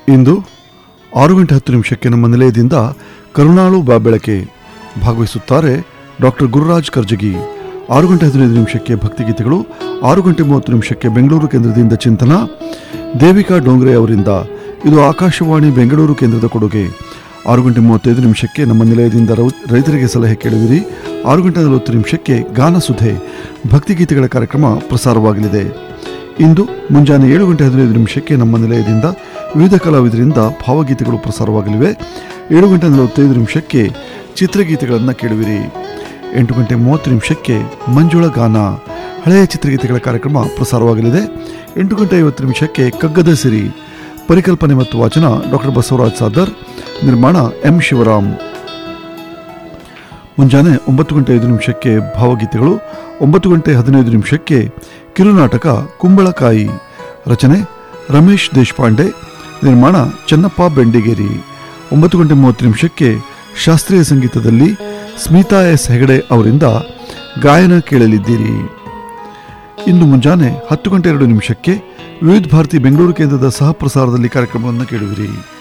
ಇಂದು ಆರು ಗಂಟೆ ಹತ್ತು ನಿಮಿಷಕ್ಕೆ ನಮ್ಮ ನಿಲಯದಿಂದ ಕರುಣಾಳು ಬಾಬೆಳಕೆ ಭಾಗವಹಿಸುತ್ತಾರೆ ಡಾಕ್ಟರ್ ಗುರುರಾಜ್ ಕರ್ಜಗಿ ಆರು ಗಂಟೆ ಹದಿನೈದು ನಿಮಿಷಕ್ಕೆ ಭಕ್ತಿಗೀತೆಗಳು ಆರು ಗಂಟೆ ಮೂವತ್ತು ನಿಮಿಷಕ್ಕೆ ಬೆಂಗಳೂರು ಕೇಂದ್ರದಿಂದ ಚಿಂತನ ದೇವಿಕಾ ಡೋಂಗ್ರೆ ಅವರಿಂದ ಇದು ಆಕಾಶವಾಣಿ ಬೆಂಗಳೂರು ಕೇಂದ್ರದ ಕೊಡುಗೆ ಆರು ಗಂಟೆ ಮೂವತ್ತೈದು ನಿಮಿಷಕ್ಕೆ ನಮ್ಮ ನಿಲಯದಿಂದ ರೌ- ರೈತರಿಗೆ ಸಲಹೆ ಕೇಳುವಿರಿ ಆರು ಗಂಟೆ ನಲವತ್ತು ನಿಮಿಷಕ್ಕೆ ಗಾನಸುಧೆ ಭಕ್ತಿಗೀತೆಗಳ ಕಾರ್ಯಕ್ರಮ ಪ್ರಸಾರವಾಗಲಿದೆ ಇಂದು ಮುಂಜಾನೆ ಏಳು ಗಂಟೆ ಹದಿನೈದು ನಿಮಿಷಕ್ಕೆ ನಮ್ಮ ನಿಲಯದಿಂದ ವಿವಿಧ ಕಲಾವಿದರಿಂದ ಭಾವಗೀತೆಗಳು ಪ್ರಸಾರವಾಗಲಿವೆ ಏಳು ಗಂಟೆ ನಲವತ್ತೈದು ನಿಮಿಷಕ್ಕೆ ಚಿತ್ರಗೀತೆಗಳನ್ನು ಕೇಳುವಿರಿ ಎಂಟು ಗಂಟೆ ಮೂವತ್ತು ನಿಮಿಷಕ್ಕೆ ಮಂಜುಳ ಗಾನ ಹಳೆಯ ಚಿತ್ರಗೀತೆಗಳ ಕಾರ್ಯಕ್ರಮ ಪ್ರಸಾರವಾಗಲಿದೆ ಎಂಟು ಗಂಟೆ ಐವತ್ತು ನಿಮಿಷಕ್ಕೆ ಕಗ್ಗದ ಸಿರಿ ಪರಿಕಲ್ಪನೆ ಮತ್ತು ವಾಚನ ಡಾಕ್ಟರ್ ಬಸವರಾಜ್ ಸಾದರ್ ನಿರ್ಮಾಣ ಎಂ ಶಿವರಾಮ್ ಮುಂಜಾನೆ ಒಂಬತ್ತು ಗಂಟೆ ಐದು ನಿಮಿಷಕ್ಕೆ ಭಾವಗೀತೆಗಳು ಒಂಬತ್ತು ಗಂಟೆ ಹದಿನೈದು ನಿಮಿಷಕ್ಕೆ ಕಿರುನಾಟಕ ಕುಂಬಳಕಾಯಿ ರಚನೆ ರಮೇಶ್ ದೇಶಪಾಂಡೆ ನಿರ್ಮಾಣ ಚೆನ್ನಪ್ಪ ಬೆಂಡಿಗೇರಿ ಒಂಬತ್ತು ಗಂಟೆ ಮೂವತ್ತು ನಿಮಿಷಕ್ಕೆ ಶಾಸ್ತ್ರೀಯ ಸಂಗೀತದಲ್ಲಿ ಸ್ಮಿತಾ ಎಸ್ ಹೆಗಡೆ ಅವರಿಂದ ಗಾಯನ ಕೇಳಲಿದ್ದೀರಿ ಇಂದು ಮುಂಜಾನೆ ಹತ್ತು ಗಂಟೆ ಎರಡು ನಿಮಿಷಕ್ಕೆ ವಿವಿಧ ಭಾರತಿ ಬೆಂಗಳೂರು ಕೇಂದ್ರದ ಸಹ ಪ್ರಸಾರದಲ್ಲಿ ಕಾರ್ಯಕ್ರಮವನ್ನು ಕೇಳುವಿರಿ